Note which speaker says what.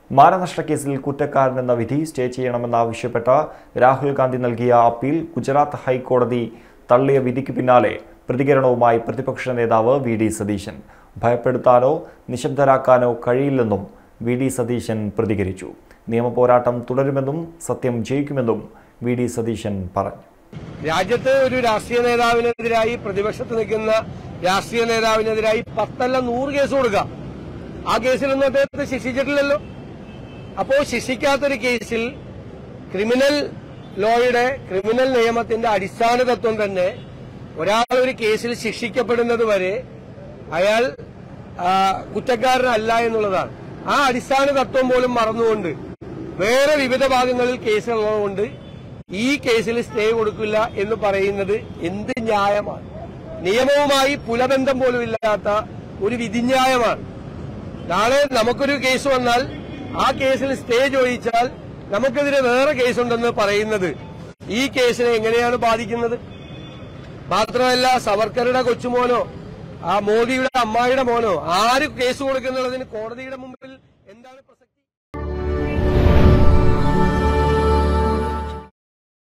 Speaker 1: മാനനഷ്ട കേസിൽ കുറ്റക്കാരനെന്ന വിധി സ്റ്റേ ചെയ്യണമെന്നാവശ്യപ്പെട്ട രാഹുൽ ഗാന്ധി നൽകിയ അപ്പീൽ ഗുജറാത്ത് ഹൈക്കോടതി തള്ളിയ വിധിക്ക് പിന്നാലെ പ്രതികരണവുമായി പ്രതിപക്ഷ നേതാവ് വി ഡി സതീശൻ ഭയപ്പെടുത്താനോ നിശബ്ദരാക്കാനോ കഴിയില്ലെന്നും വി ഡി സതീശൻ പ്രതികരിച്ചു നിയമപോരാട്ടം തുടരുമെന്നും സത്യം ജയിക്കുമെന്നും വി ഡി സതീശൻ പറഞ്ഞു
Speaker 2: രാജ്യത്ത് ഒരു രാഷ്ട്രീയ നേതാവിനെതിരായി പ്രതിപക്ഷത്ത് നിൽക്കുന്ന രാഷ്ട്രീയ നേതാവിനെതിരായി പത്തല്ല നൂറ് കേസ് കൊടുക്കാം ആ കേസിലൊന്നും അദ്ദേഹത്തെ ശിക്ഷിച്ചിട്ടില്ലല്ലോ അപ്പോ ശിക്ഷിക്കാത്തൊരു കേസിൽ ക്രിമിനൽ ലോയുടെ ക്രിമിനൽ നിയമത്തിന്റെ അടിസ്ഥാന തത്വം തന്നെ ഒരാൾ ഒരു കേസിൽ ശിക്ഷിക്കപ്പെടുന്നത് വരെ അയാൾ ആ, കുറ്റക്കാരനല്ല എന്നുള്ളതാണ് ആ അടിസ്ഥാന തത്വം പോലും മറന്നുകൊണ്ട് വേറെ വിവിധ ഭാഗങ്ങളിൽ കേസുള്ളതുകൊണ്ട് ഈ കേസിൽ സ്റ്റേ കൊടുക്കില്ല എന്ന് പറയുന്നത് എന്ത് ന്യായമാണ് നിയമവുമായി പുലബന്ധം പോലും ഇല്ലാത്ത ഒരു വിധിന്യായമാണ് നാളെ നമുക്കൊരു കേസ് വന്നാൽ ആ കേസിൽ സ്റ്റേ ചോദിച്ചാൽ നമുക്കെതിരെ വേറെ കേസുണ്ടെന്ന് പറയുന്നത് ഈ കേസിനെ എങ്ങനെയാണ് ബാധിക്കുന്നത് മാത്രമല്ല സവർക്കറുടെ കൊച്ചുമോനോ ആ മോദിയുടെ അമ്മായിയുടെ മോനോ ആര് കേസ് കൊടുക്കുന്നുള്ളതിന് കോടതിയുടെ മുമ്പിൽ എന്താണ് പ്രസക്തി